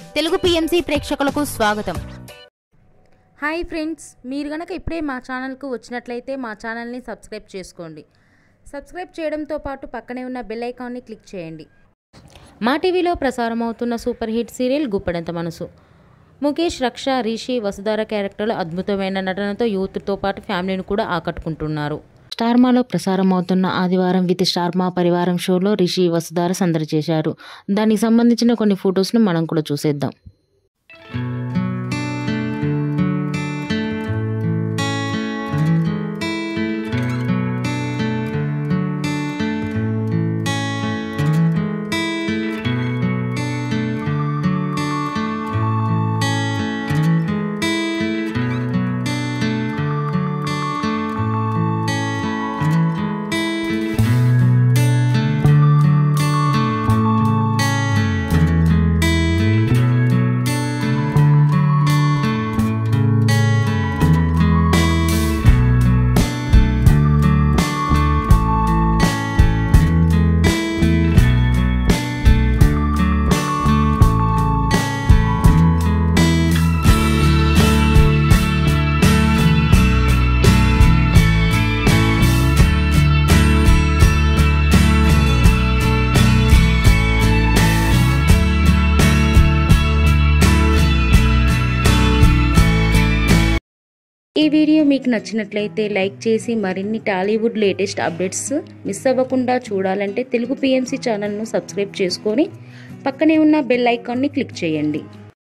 Telugu PMC ప్రేక్షకులకు స్వాగతం hi friends మీరు గనక ఇప్పుడే మా ఛానల్కు వచ్చినట్లయితే మా ఛానల్ని సబ్స్క్రైబ్ చేసుకోండి సబ్స్క్రైబ్ చేయడంతో పాటు పక్కనే ఉన్న బెల్ ఐకాన్ని క్లిక్ చేయండి మా టీవీలో ప్రసారం అవుతున్న సూపర్ హిట్ సీరియల్ గుప్పడంత మనసు ముఖేష్ రక్ష రిషి వసుధార క్యారెక్టర్లు అద్భుతమైన నటనతో యూత్తో పాటు ఫ్యామిలీని కూడా ఆకట్టుకుంటున్నారు స్టార్మాలో ప్రసారం అవుతున్న ఆదివారం విత్ స్టార్మా పరివారం షోలో రిషి వసుధార సందడి చేశారు దానికి సంబంధించిన కొన్ని ఫొటోస్ను మనం కూడా చూసేద్దాం ఈ వీడియో మీకు నచ్చినట్లయితే లైక్ చేసి మరిన్ని టాలీవుడ్ లేటెస్ట్ అప్డేట్స్ మిస్ అవ్వకుండా చూడాలంటే తెలుగు పిఎంసి ఛానల్ను సబ్స్క్రైబ్ చేసుకొని పక్కనే ఉన్న బెల్ ఐకాన్ని క్లిక్ చేయండి